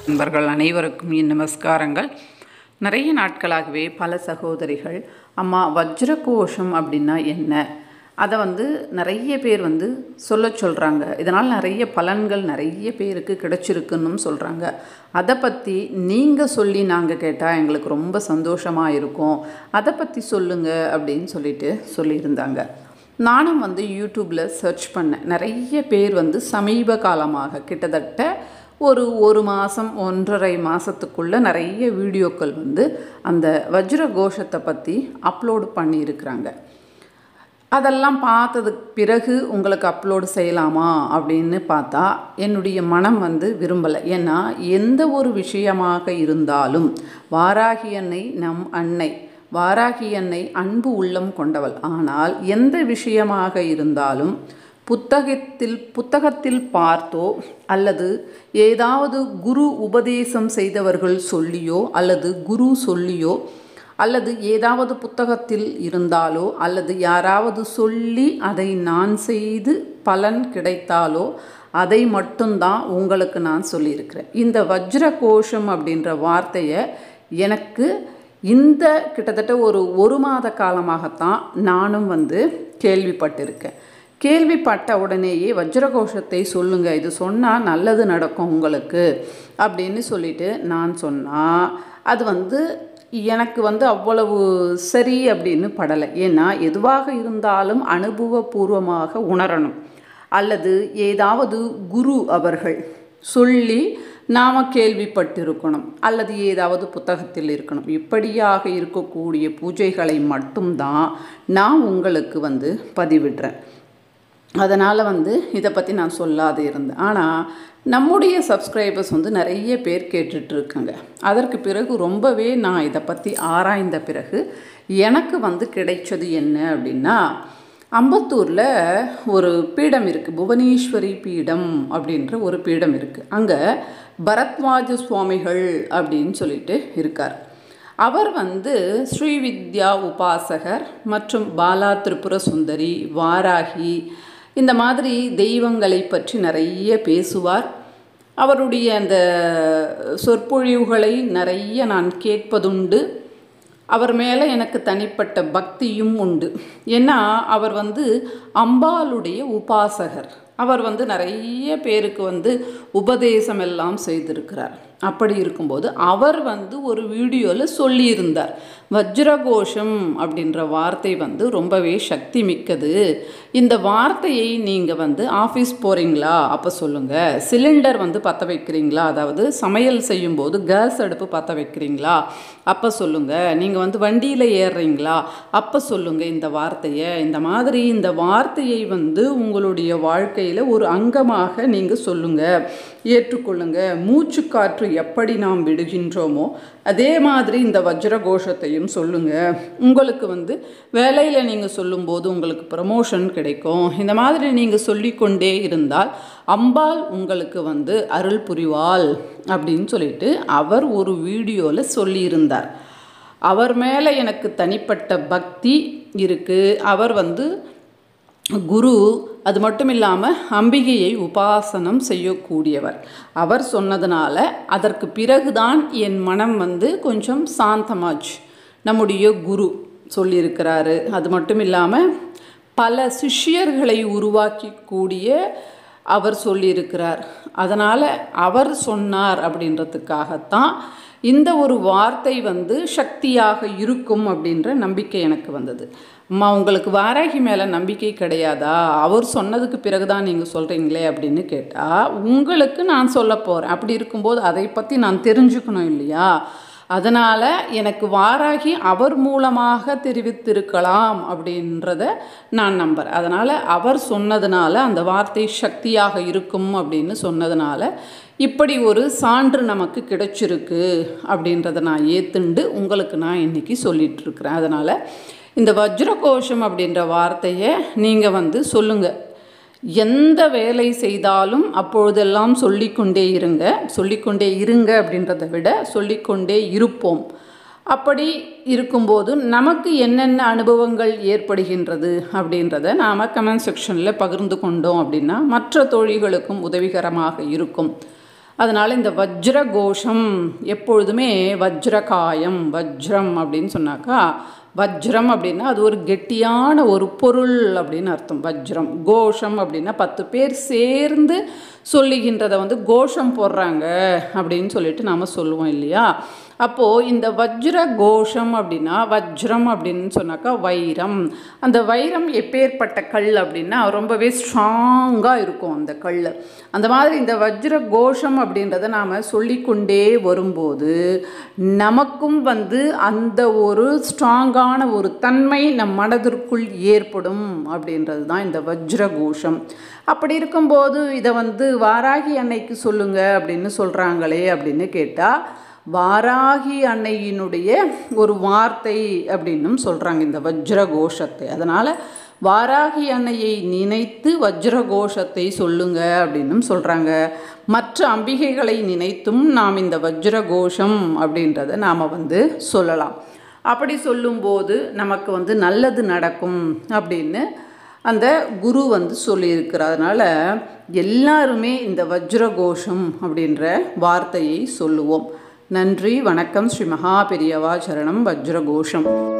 நண்பர்கள் அனைவருக்கும் என் நமஸ்காரங்கள் நிறைய நாட்களாகவே பல சகோதரிகள் அம்மா வஜ்ர கோஷம் அப்படின்னா என்ன அதை வந்து நிறைய பேர் வந்து சொல்ல சொல்கிறாங்க இதனால் நிறைய பலன்கள் நிறைய பேருக்கு கிடைச்சிருக்குன்னு சொல்கிறாங்க அதை பற்றி நீங்கள் சொல்லி நாங்கள் கேட்டால் எங்களுக்கு ரொம்ப சந்தோஷமாக இருக்கும் அதை பற்றி சொல்லுங்கள் அப்படின்னு சொல்லிட்டு சொல்லியிருந்தாங்க நானும் வந்து யூடியூப்பில் சர்ச் பண்ணேன் நிறைய பேர் வந்து சமீப காலமாக கிட்டத்தட்ட ஒரு ஒரு மாதம் ஒன்றரை மாதத்துக்குள்ளே நிறைய வீடியோக்கள் வந்து அந்த வஜ்ர கோஷத்தை பற்றி அப்லோடு பண்ணியிருக்கிறாங்க அதெல்லாம் பார்த்ததுக்கு பிறகு உங்களுக்கு அப்லோடு செய்யலாமா அப்படின்னு பார்த்தா என்னுடைய மனம் வந்து விரும்பலை ஏன்னா எந்த ஒரு விஷயமாக இருந்தாலும் வாராகி அன்னை நம் அன்னை வாராகி அன்னை அன்பு உள்ளம் கொண்டவள் ஆனால் எந்த விஷயமாக இருந்தாலும் புத்தகத்தில் புத்தகத்தில் பார்த்தோ அல்லது ஏதாவது குரு உபதேசம் செய்தவர்கள் சொல்லியோ அல்லது குரு சொல்லியோ அல்லது ஏதாவது புத்தகத்தில் இருந்தாலோ அல்லது யாராவது சொல்லி அதை நான் செய்து பலன் கிடைத்தாலோ அதை மட்டும்தான் உங்களுக்கு நான் சொல்லியிருக்கிறேன் இந்த வஜ்ர கோஷம் அப்படின்ற வார்த்தையை எனக்கு இந்த கிட்டத்தட்ட ஒரு ஒரு மாத காலமாகத்தான் நானும் வந்து கேள்விப்பட்டிருக்கேன் கேள்விப்பட்ட உடனேயே வஜ்ரகோஷத்தை சொல்லுங்கள் இது சொன்னால் நல்லது நடக்கும் உங்களுக்கு அப்படின்னு சொல்லிட்டு நான் சொன்னால் அது வந்து எனக்கு வந்து அவ்வளவு சரி அப்படின்னு படலை ஏன்னா எதுவாக இருந்தாலும் அனுபவபூர்வமாக உணரணும் அல்லது ஏதாவது குரு அவர்கள் சொல்லி நாம் கேள்விப்பட்டிருக்கணும் அல்லது ஏதாவது புத்தகத்தில் இருக்கணும் இப்படியாக இருக்கக்கூடிய பூஜைகளை மட்டும்தான் நான் உங்களுக்கு வந்து பதிவிடுறேன் அதனால் வந்து இதை பற்றி நான் சொல்லாது இருந்தேன் ஆனால் நம்முடைய சப்ஸ்கிரைபர்ஸ் வந்து நிறைய பேர் கேட்டுட்ருக்காங்க அதற்கு பிறகு ரொம்பவே நான் இதை பற்றி ஆராய்ந்த பிறகு எனக்கு வந்து கிடைச்சது என்ன அப்படின்னா அம்பத்தூரில் ஒரு பீடம் இருக்குது புவனேஸ்வரி பீடம் அப்படின்ற ஒரு பீடம் இருக்குது அங்கே பரத்வாஜ சுவாமிகள் அப்படின்னு சொல்லிட்டு இருக்கார் அவர் வந்து ஸ்ரீவித்யா உபாசகர் மற்றும் பாலா திரிபுர சுந்தரி வாராகி இந்த மாதிரி தெய்வங்களை பற்றி நிறைய பேசுவார் அவருடைய அந்த சொற்பொழிவுகளை நிறைய நான் கேட்பதுண்டு அவர் மேலே எனக்கு தனிப்பட்ட பக்தியும் உண்டு ஏன்னா அவர் வந்து அம்பாளுடைய உபாசகர் அவர் வந்து நிறைய பேருக்கு வந்து உபதேசம் எல்லாம் செய்திருக்கிறார் அப்படி இருக்கும்போது அவர் வந்து ஒரு வீடியோவில் சொல்லியிருந்தார் வஜ்ரகோஷம் அப்படின்ற வார்த்தை வந்து ரொம்பவே சக்தி மிக்கது இந்த வார்த்தையை நீங்கள் வந்து ஆஃபீஸ் போகிறீங்களா அப்போ சொல்லுங்கள் சிலிண்டர் வந்து பற்ற வைக்கிறீங்களா அதாவது சமையல் செய்யும்போது கேஸ் அடுப்பு பற்ற வைக்கிறீங்களா அப்போ சொல்லுங்கள் நீங்கள் வந்து வண்டியில் ஏறுறீங்களா அப்போ சொல்லுங்கள் இந்த வார்த்தையை இந்த மாதிரி இந்த வார்த்தையை வந்து உங்களுடைய வாழ்க்கையில் ஒரு அங்கமாக நீங்கள் சொல்லுங்கள் ஏற்றுக்கொள்ளுங்க மூச்சு காற்று எப்படி நாம் விடுகின்றோமோ அதே மாதிரி இந்த வஜ்ர கோஷத்தையும் சொல்லுங்க உங்களுக்கு வந்து வேலையில் நீங்கள் சொல்லும்போது உங்களுக்கு ப்ரமோஷன் கிடைக்கும் இந்த மாதிரி நீங்கள் சொல்லிக்கொண்டே இருந்தால் அம்பாள் உங்களுக்கு வந்து அருள் புரிவாள் அப்படின்னு சொல்லிட்டு அவர் ஒரு வீடியோவில் சொல்லியிருந்தார் அவர் மேலே எனக்கு தனிப்பட்ட பக்தி இருக்குது அவர் வந்து குரு அது மட்டும் இல்லாமல் அம்பிகையை உபாசனம் செய்யக்கூடியவர் அவர் சொன்னதுனால அதற்கு பிறகுதான் என் மனம் வந்து கொஞ்சம் சாந்தமாச்சு நம்முடைய குரு சொல்லியிருக்கிறாரு அது மட்டும் இல்லாமல் பல சிஷ்யர்களை உருவாக்கி கூடிய அவர் சொல்லியிருக்கிறார் அதனால் அவர் சொன்னார் அப்படின்றதுக்காகத்தான் இந்த ஒரு வார்த்தை வந்து சக்தியாக இருக்கும் அப்படின்ற நம்பிக்கை எனக்கு வந்தது அம்மா உங்களுக்கு வாராகி மேலே நம்பிக்கை கிடையாதா அவர் சொன்னதுக்கு பிறகு தான் நீங்கள் சொல்கிறீங்களே அப்படின்னு கேட்டால் உங்களுக்கு நான் சொல்ல போகிறேன் அப்படி இருக்கும்போது அதை பற்றி நான் தெரிஞ்சுக்கணும் இல்லையா அதனால் எனக்கு வாராகி அவர் மூலமாக தெரிவித்திருக்கலாம் அப்படின்றத நான் நம்புகிறேன் அதனால் அவர் சொன்னதுனால அந்த வார்த்தை சக்தியாக இருக்கும் அப்படின்னு சொன்னதுனால இப்படி ஒரு சான்று நமக்கு கிடைச்சிருக்கு அப்படின்றத நான் ஏற்றுண்டு உங்களுக்கு நான் இன்றைக்கி சொல்லிகிட்ருக்கிறேன் அதனால் இந்த வஜ்ரகோஷம் அப்படின்ற வார்த்தையை நீங்கள் வந்து சொல்லுங்கள் எந்த வேலை செய்தாலும் அப்பொழுதெல்லாம் சொல்லிக்கொண்டே இருங்க சொல்லிக்கொண்டே இருங்க அப்படின்றத விட சொல்லிக்கொண்டே இருப்போம் அப்படி இருக்கும்போது நமக்கு என்னென்ன அனுபவங்கள் ஏற்படுகின்றது அப்படின்றத நாம் கமெண்ட் செக்ஷனில் பகிர்ந்து கொண்டோம் அப்படின்னா மற்ற தோழிகளுக்கும் உதவிகரமாக இருக்கும் அதனால் இந்த வஜ்ர கோஷம் எப்பொழுதுமே வஜ்ரகாயம் வஜ்ரம் அப்படின்னு சொன்னாக்கா வஜ்ரம் அப்படின்னா அது ஒரு கெட்டியான ஒரு பொருள் அப்படின்னு அர்த்தம் வஜ்ரம் கோஷம் அப்படின்னா பத்து பேர் சேர்ந்து சொல்லுகின்றதை வந்து கோஷம் போடுறாங்க அப்படின்னு சொல்லிட்டு நாம் சொல்லுவோம் இல்லையா அப்போது இந்த வஜ்ர கோஷம் அப்படின்னா வஜ்ரம் அப்படின்னு சொன்னாக்கா வைரம் அந்த வைரம் எப்பேற்பட்ட கல் அப்படின்னா ரொம்பவே ஸ்ட்ராங்காக இருக்கும் அந்த கல் அந்த மாதிரி இந்த வஜ்ர கோஷம் அப்படின்றத நாம் சொல்லிக்கொண்டே வரும்போது நமக்கும் வந்து அந்த ஒரு ஸ்ட்ராங்கான ஒரு தன்மை நம் மனதிற்குள் ஏற்படும் அப்படின்றது தான் இந்த வஜ்ர கோஷம் அப்படி இருக்கும்போது இதை வந்து வாராகி அன்னைக்கு சொல்லுங்க அப்படின்னு சொல்கிறாங்களே அப்படின்னு கேட்டால் வாராகி அன்னையினுடைய ஒரு வார்த்தை அப்படின்னும் சொல்கிறாங்க இந்த வஜ்ர கோஷத்தை அதனால் வாராகி அன்னையை நினைத்து வஜ்ர கோஷத்தை சொல்லுங்க அப்படின்னும் சொல்கிறாங்க மற்ற அம்பிகைகளை நினைத்தும் நாம் இந்த வஜ்ர கோஷம் அப்படின்றத நாம் வந்து சொல்லலாம் அப்படி சொல்லும்போது நமக்கு வந்து நல்லது நடக்கும் அப்படின்னு அந்த குரு வந்து சொல்லியிருக்கிறார் அதனால் எல்லாருமே இந்த வஜ்ர கோஷம் அப்படின்ற வார்த்தையை சொல்லுவோம் நன்றி வணக்கம் ஸ்ரீ மகா பெரியவா சரணம் வஜ்ரகோஷம்